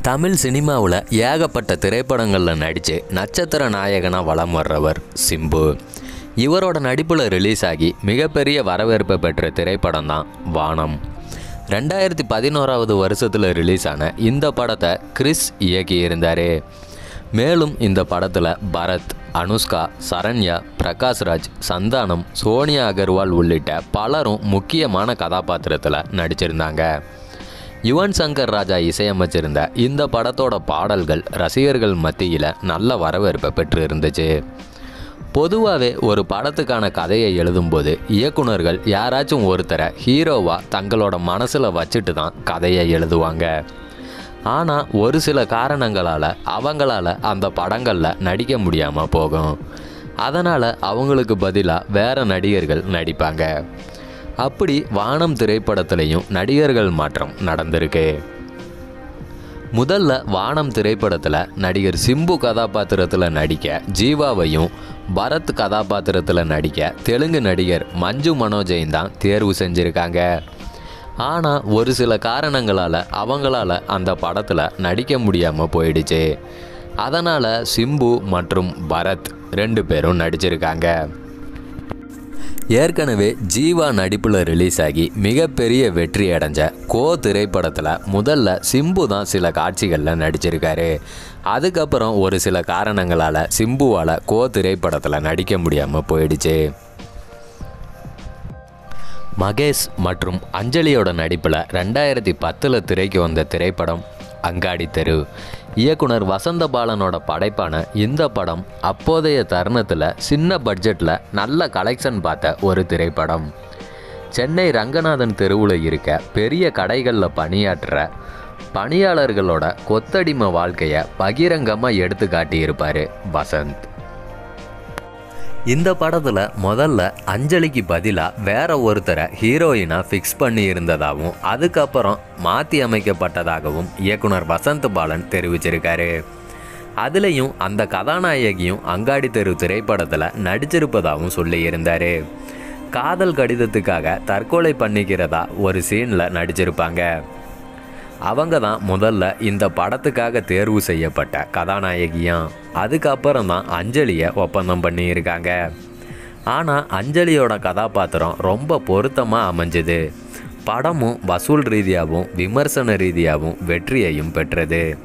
தமிழ் சினிமாவில் ஏகப்பட்ட திரைப்படங்களில் நடித்து நட்சத்திர நாயகனாக வலம் வர்றவர் சிம்பு இவரோட நடிப்பில் ரிலீஸ் ஆகி மிகப்பெரிய வரவேற்பை பெற்ற திரைப்படம் தான் வானம் ரெண்டாயிரத்தி பதினோராவது வருஷத்தில் ரிலீஸ் ஆன இந்த படத்தை கிறிஸ் இயக்கியிருந்தார் மேலும் இந்த படத்தில் பரத் அனுஷ்கா சரண்யா பிரகாஷ்ராஜ் சந்தானம் சோனியா அகர்வால் உள்ளிட்ட பலரும் முக்கியமான கதாபாத்திரத்தில் நடிச்சிருந்தாங்க யுவன் சங்கர் ராஜா இசையமைச்சிருந்த இந்த படத்தோட பாடல்கள் ரசிகர்கள் மத்தியில் நல்ல வரவேற்பை பெற்று இருந்துச்சு பொதுவாகவே ஒரு படத்துக்கான கதையை எழுதும்போது இயக்குனர்கள் யாராச்சும் ஒருத்தரை ஹீரோவாக தங்களோட மனசில் வச்சுட்டு தான் கதையை எழுதுவாங்க ஆனால் ஒரு சில காரணங்களால் அவங்களால அந்த படங்களில் நடிக்க முடியாமல் போகும் அதனால் அவங்களுக்கு பதிலாக வேறு நடிகர்கள் நடிப்பாங்க அப்படி வானம் திரைப்படத்திலையும் நடிகர்கள் மாற்றம் நடந்திருக்கு முதல்ல வானம் திரைப்படத்தில் நடிகர் சிம்பு கதாபாத்திரத்தில் நடிக்க ஜீவாவையும் பரத் கதாபாத்திரத்தில் நடிக்க தெலுங்கு நடிகர் மஞ்சு மனோஜையும் தான் தேர்வு செஞ்சுருக்காங்க ஆனால் ஒரு சில காரணங்களால் அவங்களால அந்த படத்தில் நடிக்க முடியாமல் போயிடுச்சு அதனால் சிம்பு மற்றும் பரத் ரெண்டு பேரும் நடிச்சிருக்காங்க ஏற்கனவே ஜீவா நடிப்பில் ரிலீஸ் ஆகி மிகப்பெரிய வெற்றி அடைஞ்ச கோ திரைப்படத்தில் முதல்ல சிம்பு தான் சில காட்சிகளில் நடிச்சிருக்காரு அதுக்கப்புறம் ஒரு சில காரணங்களால் சிம்புவால் கோ திரைப்படத்தில் நடிக்க முடியாமல் போயிடுச்சு மகேஷ் மற்றும் அஞ்சலியோட நடிப்பில் ரெண்டாயிரத்தி பத்தில் திரைக்கு வந்த திரைப்படம் அங்காடி தெரு இயக்குனர் வசந்த பாலனோட படைப்பான இந்த படம் அப்போதைய தருணத்தில் சின்ன பட்ஜெட்டில் நல்ல கலெக்ஷன் பார்த்த ஒரு திரைப்படம் சென்னை ரங்கநாதன் தெருவில் இருக்க பெரிய கடைகளில் பணியாற்றுற பணியாளர்களோட கொத்தடிமை வாழ்க்கையை பகிரங்கமாக எடுத்து காட்டியிருப்பார் வசந்த் இந்த படத்தில் முதல்ல அஞ்சலிக்கு பதிலாக வேற ஒருத்தரை ஹீரோயினாக ஃபிக்ஸ் பண்ணி இருந்ததாகவும் அதுக்கப்புறம் மாற்றி அமைக்கப்பட்டதாகவும் இயக்குனர் வசந்த் பாலன் தெரிவிச்சிருக்காரு அதுலேயும் அந்த கதாநாயகியும் அங்காடி தெரு திரைப்படத்தில் நடிச்சிருப்பதாகவும் சொல்லியிருந்தார் காதல் கடிதத்துக்காக தற்கொலை பண்ணிக்கிறதா ஒரு சீனில் நடிச்சிருப்பாங்க அவங்க தான் முதல்ல இந்த படத்துக்காக தேர்வு செய்யப்பட்ட கதாநாயகியாம் அதுக்கப்புறம் தான் அஞ்சலியை ஒப்பந்தம் பண்ணியிருக்காங்க ஆனால் அஞ்சலியோட கதாபாத்திரம் ரொம்ப பொருத்தமாக அமைஞ்சுது படமும் வசூல் ரீதியாகவும் விமர்சன ரீதியாகவும் வெற்றியையும் பெற்றது